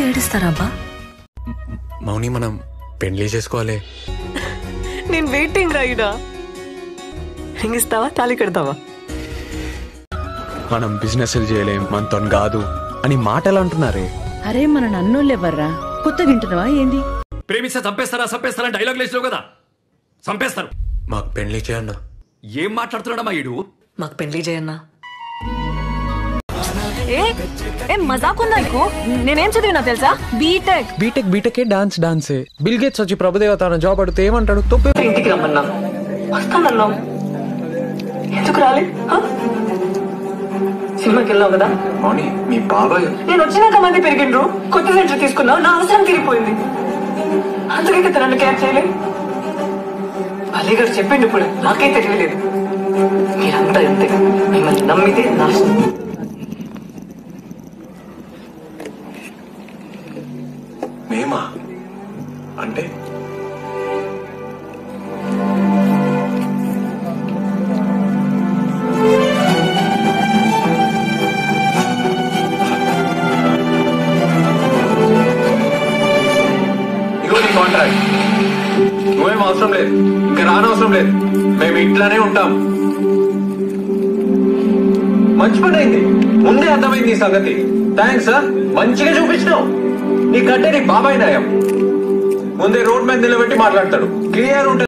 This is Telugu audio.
ఏడుస్తారా అబ్బా మౌని మనం పెళ్లి చేసుకోవాలి నేను వెయిటింగ్ రైడా రింగ్ ఇస్తావా తాళి కడతావా మనం బిజినెస్ చేయలేం మనతో కాదు అని మాటలు అంటున్నారే అరే మన నన్నోళ్ళెవర్రా కొత్త వింటున్నావా ఏంది ప్రేమిస్తే చంపేస్తారా చంపేస్తారా డైలాగ్ లేచినావు కదా చంపేస్తారు మాకు పెళ్లి చేయన్న ఏం మాట్లాడుతున్నాడమ్మా ఈడు మాకు పెళ్లి చేయన్నా ఏ ఏం మజాక్ ఉందా నీకు నేనేం చదివినా తెలుసా బీటెక్ బీటెక్ బీటెకే డాన్స్ డాన్సే బిల్ గేట్స్ వచ్చి ప్రభుదేవ తన జాబ్ అడిగితే ఏమంటాడు తొప్పే ఇంటికి రమ్మన్నా వస్తానన్నావు ఎందుకు రాలే హ? సినిమాకి వెళ్ళావు కదా మౌని మీ బాబాయ్ నేను వచ్చినాక మంది పెరిగిండ్రు కొత్త సెంటర్ తీసుకున్నావు నా అవసరం తీరిపోయింది అందుకే కదా నన్ను క్యాచ్ చేయలే అలీ గారు చెప్పిండు ఇప్పుడు నాకే తెలియలేదు మీరంతా అంతే మిమ్మల్ని నమ్మితే నాశనం మేమా అంటే ఇగో నీ కాంట్రాక్ట్ నువ్వేం అవసరం లేదు ఇంకా రానవసరం లేదు మేము ఇంట్లోనే ఉంటాం మంచి పని అయింది ముందే అర్థమైంది ఈ సంగతి థ్యాంక్స్ సార్ మంచిగా చూపించినావు నీ కంటే నీ బాబాయ్ నయం ముందే రోడ్ మీద నిలబెట్టి మాట్లాడతాడు క్లియర్ ఉంటుంది